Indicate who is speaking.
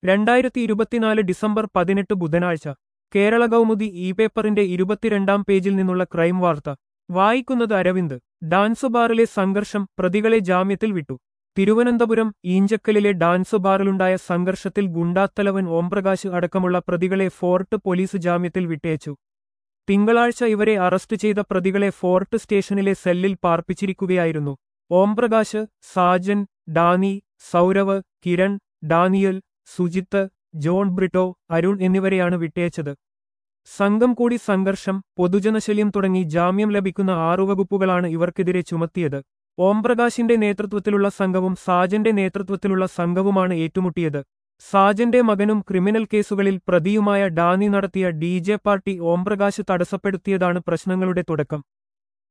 Speaker 1: രണ്ടായിരത്തി ഇരുപത്തിനാല് ഡിസംബർ പതിനെട്ട് ബുധനാഴ്ച കേരള കൗമുദി ഇ പേപ്പറിന്റെ ഇരുപത്തിരണ്ടാം പേജിൽ നിന്നുള്ള ക്രൈം വാർത്ത വായിക്കുന്നത് അരവിന്ദ് ഡാൻസ് ബാറിലെ സംഘർഷം പ്രതികളെ ജാമ്യത്തിൽ വിട്ടു തിരുവനന്തപുരം ഈഞ്ചക്കലിലെ ഡാൻസ് ബാറിലുണ്ടായ സംഘർഷത്തിൽ ഗുണ്ടാത്തലവൻ ഓംപ്രകാശ് അടക്കമുള്ള പ്രതികളെ ഫോർട്ട് പോലീസ് ജാമ്യത്തിൽ വിട്ടയച്ചു തിങ്കളാഴ്ച ഇവരെ അറസ്റ്റ് ചെയ്ത പ്രതികളെ ഫോർട്ട് സ്റ്റേഷനിലെ സെല്ലിൽ പാർപ്പിച്ചിരിക്കുകയായിരുന്നു Omprakash Sajan Dani Sourav Kiran Daniel Sujith John Britto Arun എന്നിവരെയാണ് വിട്ടയച്ചത് സംഘം കൂടി സംഘർഷം പൊതുജനശല്യം തുടങ്ങി ജാമ്യം ലഭിക്കുന്ന ആറു വകുപ്പുകളാണ് ഇവർക്കെതിരെ ചുമത്തിയത് ഓംപ്രകാശിന്റെ നേതൃത്വത്തിലുള്ള സംഘവും സാജന്റെ നേതൃത്വത്തിലുള്ള സംഘവുമാണ് ഏറ്റുമുട്ടിയത് സാജന്റെ മകനും ക്രിമിനൽ കേസുകളിൽ പ്രതിയുമായ ഡാനി നടത്തിയ ഡി ജെ പാർട്ടി ഓംപ്രകാശ് തടസ്സപ്പെടുത്തിയതാണ് പ്രശ്നങ്ങളുടെ തുടക്കം